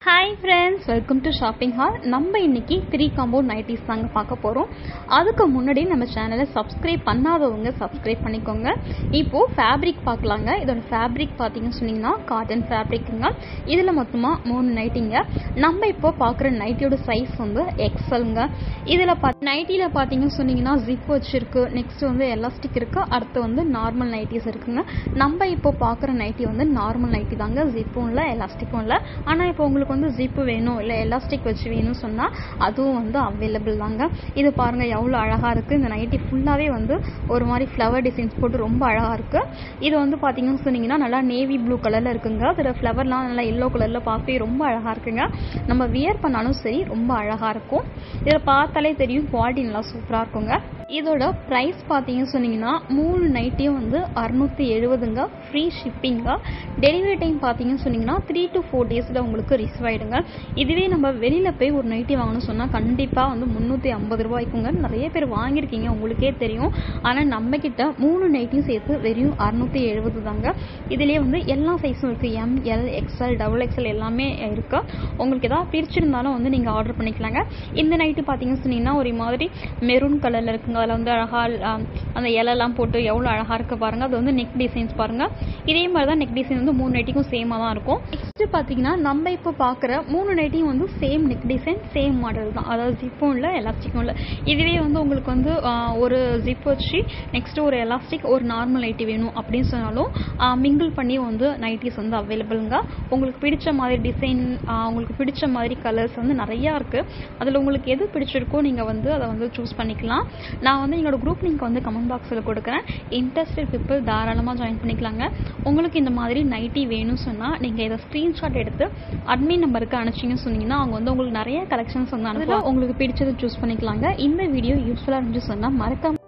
hi friends welcome to shopping hall நம்ம இன்னைக்கு three combo nighties தாங்க பார்க்க போகிறோம் அதுக்கு முன்னாடி நம்ம சேனலை சப்ஸ்கிரைப் பண்ணாதவங்க சப்ஸ்கிரைப் பண்ணிக்கோங்க இப்போது ஃபேப்ரிக் பார்க்கலாங்க இதோட ஃபேப்ரிக் பார்த்தீங்கன்னு சொன்னீங்கன்னா காட்டன் ஃபேப்ரிக்குங்க இதில் மொத்தமாக மூணு நைட்டிங்க நம்ம இப்போ பார்க்குற நைட்டியோட சைஸ் வந்து எக்ஸல்ங்க இதில் பா நைட்டியில் பார்த்தீங்கன்னு சொன்னீங்கன்னா ஜிப் வச்சிருக்கு நெக்ஸ்ட் வந்து எலாஸ்டிக் இருக்குது அடுத்து வந்து நார்மல் நைட்டிஸ் இருக்குங்க நம்ம இப்போ பார்க்குற நைட்டி வந்து நார்மல் நைட்டி தாங்க ஜிப்பும் இல்லை எலாஸ்டிக்கும் இல்லை ஆனால் இப்போ உங்களுக்கு வந்து ஜிப்பு வேணும் இல்லை எலாஸ்டிக் வச்சு வேணும்னு சொன்னால் அதுவும் வந்து அவைலபிள் தாங்க இது பாருங்கள் எவ்வளோ அழகாக இருக்குது இந்த நைட்டி ஃபுல்லாகவே வந்து ஒரு மாதிரி ஃப்ளவர் டிசைன்ஸ் போட்டு ரொம்ப அழகாக இருக்குது இது வந்து பார்த்தீங்கன்னு சொன்னீங்கன்னா நல்லா நேவி ப்ளூ கலரில் இருக்குங்க அதில் ஃப்ளவர்லாம் நல்லா எல்லோ கலரில் பார்க்கவே ரொம்ப அழகாக இருக்குங்க நம்ம வியர் பண்ணாலும் சரி ரொம்ப அழகாக இருக்கும் இதில் பார்த்தாலே தெரியும் குவாலிட்டி நல்லா சூப்பராக இருக்குங்க இதோட ப்ரைஸ் பார்த்தீங்கன்னு சொன்னீங்கன்னா மூணு நைட்டியும் வந்து அறுநூற்றி எழுபதுங்க ஃப்ரீ ஷிப்பிங்க டெலிவரி டைம் பார்த்தீங்கன்னு சொன்னீங்கன்னா த்ரீ டு ஃபோர் டேஸில் உங்களுக்கு ரிசீவ் ஆகிடுங்க இதுவே நம்ம வெளியில் போய் ஒரு நைட்டி வாங்கணும்னு சொன்னால் கண்டிப்பாக வந்து முந்நூற்றி ஐம்பது ரூபாய்க்குங்க நிறைய பேர் வாங்கியிருக்கீங்க உங்களுக்கே தெரியும் ஆனால் நம்மக்கிட்ட மூணு நைட்டியும் சேர்த்து வெறும் அறுநூற்றி எழுபது தாங்க இதுலேயே வந்து எல்லா சைஸும் இருக்குது M L XL double XL எல்லாமே இருக்குது உங்களுக்கு எதாவது பிரிச்சிருந்தாலும் வந்து நீங்கள் ஆர்டர் பண்ணிக்கலாங்க இந்த நைட்டு பார்த்தீங்கன்னு சொன்னீங்கன்னா ஒரு மாதிரி மெரூன் கலரில் இருக்குங்க அதில் வந்து அழகாக அந்த இலெல்லாம் போட்டு எவ்வளோ அழகாக இருக்குது பாருங்கள் அது வந்து நெக் டிசைன்ஸ் பாருங்கள் இதே மாதிரி தான் நெக் டிசைன் வந்து மூணு நைட்டிக்கும் சேமாக தான் இருக்கும் நெக்ஸ்ட்டு பார்த்தீங்கன்னா நம்ம இப்போ பார்க்குற மூணு நைட்டியும் வந்து same neck design same model தான் அதாவது ஜிப்பும் இல்லை எலாஸ்டிக்கும் இல்லை இதுவே வந்து உங்களுக்கு வந்து ஆஹ், ஒரு ஜிப் வச்சு நெக்ஸ்ட்டு ஒரு எலாஸ்டிக் ஒரு நார்மல் நைட்டி வேணும் அப்படின்னு சொன்னாலும் மிங்கிள் பண்ணி வந்து நைட்டிஸ் வந்து அவைலபிளுங்க உங்களுக்கு பிடிச்ச மாதிரி டிசைன் உங்களுக்கு பிடிச்ச மாதிரி கலர்ஸ் வந்து நிறையா இருக்குது அதில் உங்களுக்கு எது பிடிச்சிருக்கோ நீங்கள் வந்து அதை வந்து சூஸ் பண்ணிக்கலாம் நான் வந்து என்னோட குரூப் லிங்க் வந்து கமெண்ட் பாக்ஸில் கொடுக்குறேன் இன்ட்ரெஸ்டட் பீப்புள் தாராளமாக ஜாயின் பண்ணிக்கலாங்க உங்களுக்கு இந்த மாதிரி நைட்டி வேணும்னு சொன்னால் நீங்கள் இதை ஸ்க்ரீன்ஷாட் எடுத்து அட்மின் நம்பருக்கு அனுப்பிச்சிங்கன்னு சொன்னீங்கன்னா அவங்க வந்து உங்களுக்கு நிறைய கலெக்ஷன்ஸ் வந்து அனுப்பலாம் உங்களுக்கு பிடிச்சதை சூஸ் பண்ணிக்கலாங்க இந்த வீடியோ யூஸ்ஃபுல்லாக இருந்துச்சு சொன்னால் மறக்காம